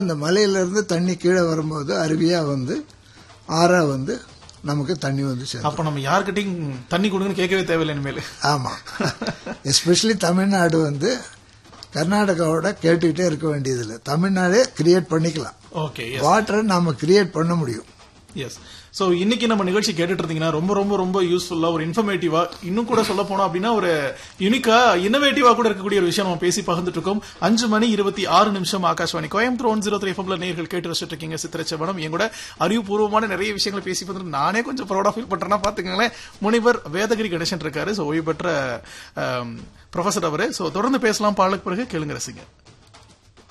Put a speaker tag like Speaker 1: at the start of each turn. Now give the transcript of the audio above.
Speaker 1: இந்த மலையிலிருந்து தண்ணி கீழே வரும்போது அருவியா வந்து ஆறா வந்து நமக்கு தண்ணி வந்து சேரும்
Speaker 2: அப்ப நம்ம யார்கிட்டயும் தண்ணி கொடுங்கன்னு கேட்கவே தேவையில்லை இனிமேல்
Speaker 1: ஆமா எஸ்பெஷலி தமிழ்நாடு வந்து கர்நாடகாவோட கேட்டுக்கிட்டே இருக்க வேண்டியதில்லை தமிழ்நாடே கிரியேட் பண்ணிக்கலாம்
Speaker 2: ஓகே
Speaker 1: வாட்டரை நாம கிரியேட் பண்ண முடியும்
Speaker 2: எஸ் சோ இன்னைக்கு நம்ம நிகழ்ச்சி கேட்டுட்டு இருந்தீங்கன்னா ரொம்ப ரொம்ப ரொம்ப யூஸ்ஃபுல்லா ஒரு இன்ஃபர்மேட்டிவா இன்னும் கூட சொல்ல போனோம் அப்படின்னா ஒரு யூனிக்கா இன்னோவேட்டிவா கூட இருக்கக்கூடிய ஒரு விஷயம் நம்ம பேசி பகிர்ந்துட்டு இருக்கோம் அஞ்சு மணி இருபத்தி ஆறு நிமிஷம் Akashvani Coimbatore one zero three எஃப்எம்ல நேர்கள் கேட்டு ரசிட்டு இருக்கீங்க சித்திரச்சவனம் என் கூட அறிவுபூர்வமான நிறைய விஷயங்களை பேசி பார்த்துட்டு நானே கொஞ்சம் ப்ரௌடா ஃபீல் பண்றேன்னா பாத்துக்கங்களேன் முனிவர் வேதகிரி கணேசன் இருக்காரு சோ ஓய்வு பெற்ற ப்ரொஃபசர் அவரு சோ தொடர்ந்து பேசலாம் பாடலுக்கு பிறகு கேளுங்க ரசிங்க